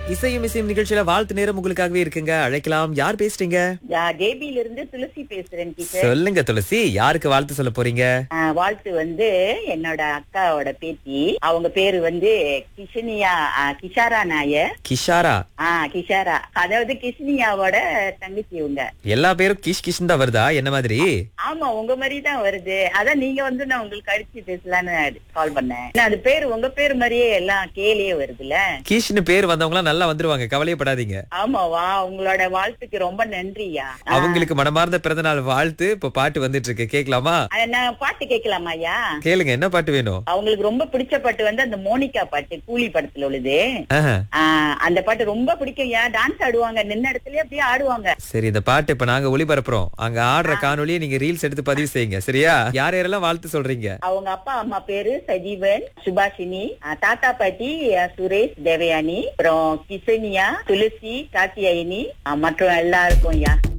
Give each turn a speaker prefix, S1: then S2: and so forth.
S1: இசையும் இசையும் நிகழ்ச்சியில வாழ்த்து நேரம் உங்களுக்காகவே இருக்குங்க அழைக்கலாம் யார் பேசுறீங்க
S2: ஜேபியில இருந்து துளசி பேசுறேன் டீச்சர்
S1: சொல்லுங்க துளசி யாருக்கு வாழ்த்து சொல்ல போறீங்க
S2: ஆ, வாழ்த்து வந்து என்னோட அக்காவோட பேத்தி அவங்க பேரு வந்து கிஷனியா ஆ, கிஷாரா நாயர்
S1: கிஷாரா
S2: ஆ கிஷாரா அதாவது கிஷ்னியாவோட தங்கச்சி இவங்க
S1: எல்லா பேரும் கிஷ் கிஷ்ன் தான் வருதா என்ன மாதிரி
S2: ஆமா உங்க மாதிரி தான் வருது அதான் நீங்க வந்து நான் உங்களுக்கு அடிச்சு பேசலான்னு கால் பண்ணேன் ஏன்னா, அது பேரு உங்க பேரு மாதிரியே எல்லாம் கேலியே வருதுல்ல
S1: கிஷ்னு பேர் வந்தவங்க எல்லாம் நல்லா வந்துருவாங்க கவலையப்படாதீங்க
S2: ஆமாவா உங்களோட வாழ்த்துக்கு ரொம்ப நன்றியா ஆ,
S1: அவங்களுக்கு மனமார்ந்த பிறந்தநாள் வாழ்த்து இப்ப பாட்டு வந்துட்டு இருக்கு கேக்கலாமா
S2: அத நான் பாட்டு கேட்கலாமா ஐயா
S1: கேளுங்க என்ன பாட்டு வேணும்
S2: அவங்களுக்கு ரொம்ப பிடிச்ச பாட்டு வந்து அந்த மோனிகா பாட்டு கூலி படத்துல உள்ளது
S1: ஆஹா.
S2: ஆஹ் அந்த பாட்டு ரொம்ப பிடிக்கும் ஏன் டான்ஸ் ஆடுவாங்க நின்ன இடத்துலயே அப்படியே ஆடுவாங்க
S1: சரி இந்த பாட்டு இப்ப நாங்க ஒளிபரப்புறோம் அங்க ஆடுற காணொலியை நீங்க ரீல்ஸ் எடுத்து பதிவு செய்யுங்க சரியா யார் யாரெல்லாம் வாழ்த்து சொல்றீங்க
S2: அவங்க அப்பா அம்மா பேரு சஜீவன் சுபாஷினி ஆஹ் தாத்தா பாட்டி ஆஹ் சுரேஷ் தேவயானி அப்புறம் கிசனியா துளசி காத்தியாயினி ஆஹ் மற்றும் எல்லாருக்கும் யா